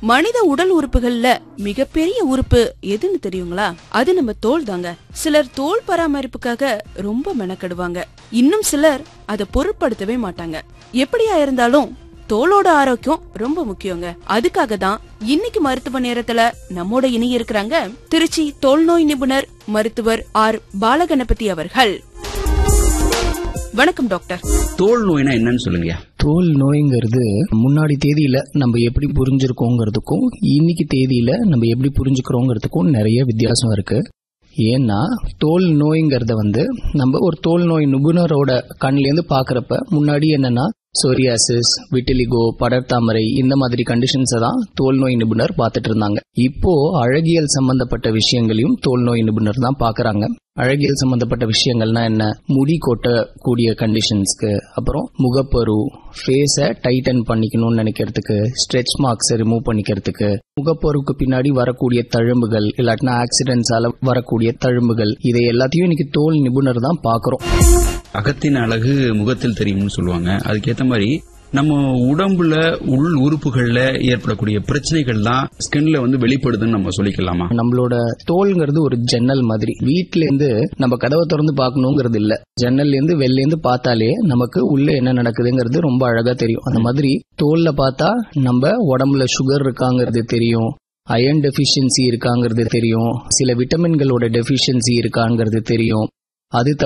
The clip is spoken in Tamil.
மனித உடல் உறுப்புகள்ல மிகப்பெரிய உறுப்பு எதுன்னு தெரியுங்களா அது நம்ம தோல் தாங்க சிலர் தோல் பராமரிப்புக்காக ரொம்ப மெனக்கெடுவாங்க இன்னும் சிலர் அதை பொருட்படுத்தவே மாட்டாங்க எப்படியா இருந்தாலும் தோலோட ஆரோக்கியம் ரொம்ப முக்கியங்க அதுக்காக தான் இன்னைக்கு மருத்துவ நேரத்துல நம்மோட இணை இருக்கிறாங்க திருச்சி தோல் நோய் நிபுணர் மருத்துவர் ஆர் பாலகணபதி அவர்கள் வணக்கம் டாக்டர் தோல் நோய்னா என்னன்னு சொல்லுங்கய்யா தோல் நோய்ங்கிறது முன்னாடி தேதியில நம்ம எப்படி புரிஞ்சிருக்கோங்கிறதுக்கும் இன்னைக்கு தேதியில நம்ம எப்படி புரிஞ்சுக்கிறோங்கிறதுக்கும் நிறைய வித்தியாசம் இருக்கு ஏன்னா தோல் நோய்ங்கிறத வந்து நம்ம ஒரு தோல் நோய் நிபுணரோட கண்லேருந்து பார்க்கறப்ப முன்னாடி என்னன்னா சொரியாசிஸ் விட்டிலிகோ படர்தாமரை இந்த மாதிரி கண்டிஷன்ஸை தான் தோல் நோய் நிபுணர் பார்த்துட்டு இருந்தாங்க இப்போ அழகியல் சம்பந்தப்பட்ட விஷயங்களையும் தோல் நோய் நிபுணர் தான் பார்க்கறாங்க அழகியல் சம்பந்தப்பட்ட விஷயங்கள்னா என்ன முடி கொட்டக்கூடிய கண்டிஷன்ஸ்க்கு அப்புறம் முகப்பரு ஃபேஸை டைட்டன் பண்ணிக்கணும்னு நினைக்கிறதுக்கு ஸ்ட்ரெச் மார்க்ஸை ரிமூவ் பண்ணிக்கிறதுக்கு முகப்பருவுக்கு பின்னாடி வரக்கூடிய தழும்புகள் இல்லாட்டினா ஆக்சிடென்ட்ஸால வரக்கூடிய தழும்புகள் இதை எல்லாத்தையும் இன்னைக்கு தோல் நிபுணர் தான் பார்க்கறோம் அகத்தின் அழகு முகத்தில் தெரியும்னு சொல்லுவாங்க அதுக்கேத்த மாதிரி நம்ம உடம்புல உள் உறுப்புகள்ல ஏற்படக்கூடிய பிரச்சனைகள் தான் ஸ்கின்ல வந்து வெளிப்படுதுன்னு நம்ம சொல்லிக்கலாமா நம்மளோட தோல்ங்கிறது ஒரு ஜன்னல் மாதிரி வீட்ல இருந்து நம்ம கதவை திறந்து பார்க்கணுங்கிறது இல்ல ஜன்னல்ல இருந்து வெளில இருந்து பார்த்தாலே நமக்கு உள்ள என்ன நடக்குதுங்கிறது ரொம்ப அழகா தெரியும் அந்த மாதிரி தோல்ல பார்த்தா நம்ம உடம்புல சுகர் இருக்காங்கிறது தெரியும் அயன் டெஃபிஷியன்சி இருக்காங்கிறது தெரியும் சில விட்டமின்களோட டெஃபிஷியன்சி இருக்காங்கிறது தெரியும் அது